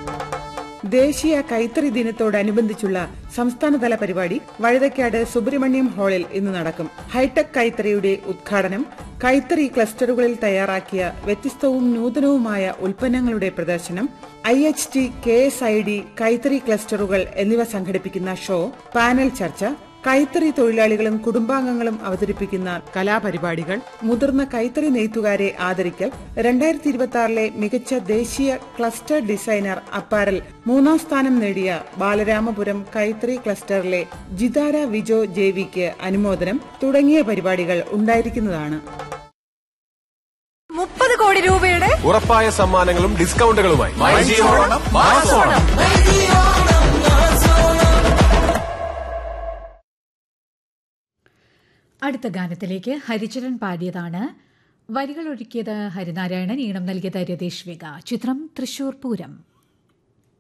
ദേശീയ കൈത്തറി ദിനത്തോടനുബന്ധിച്ചുള്ള സംസ്ഥാനതല പരിപാടി വഴുതക്കാട് സുബ്രഹ്മണ്യം ഹാളിൽ ഇന്ന് നടക്കും ഹൈടെക് കൈത്തറിയുടെ ഉദ്ഘാടനം കൈത്തറി ക്ലസ്റ്ററുകളിൽ തയ്യാറാക്കിയ വ്യത്യസ്തവും നൂതനവുമായ ഉൽപ്പന്നങ്ങളുടെ പ്രദർശനം I H T K S I D കൈത്തറി ക്ലസ്റ്ററുകൾ എന്നിവ സംഘടിപ്പിക്കുന്ന ഷോ പാനൽ ചർച്ച കൈത്തറി തൊഴിലാളികളും കുടുംബാംഗങ്ങളും അവതരിപ്പിക്കുന്ന കലാപരിപാടികൾ മുതിർന്ന കൈത്തറി നെയ്ത്തുകാരെ ആദരിക്കൽ രണ്ടായിരത്തി ഇരുപത്തി ആറിലെ മികച്ച ദേശീയ ക്ലസ്റ്റർ ഡിസൈനർ അപ്പാരൽ മൂന്നാം സ്ഥാനം നേടിയ ബാലരാമപുരം കൈത്തറി ക്ലസ്റ്ററിലെ ജിതാര വിജോ ജേവിക്ക് അനുമോദനം തുടങ്ങിയ പരിപാടികൾ ഉണ്ടായിരിക്കുന്നതാണ് മുപ്പത് കോടി രൂപയുടെ ഉറപ്പായ സമ്മാനങ്ങളും ഡിസ്കൗണ്ടുകളുമായി അടുത്ത ഗാനത്തിലേക്ക് ഹരിചരൺ പാടിയതാണ് വരികൾ ഒരുക്കിയത് ഹരിനാരായണൻ ഈണം നൽകിയത് രതീഷ് വിക ചിത്രം തൃശൂർ പൂരം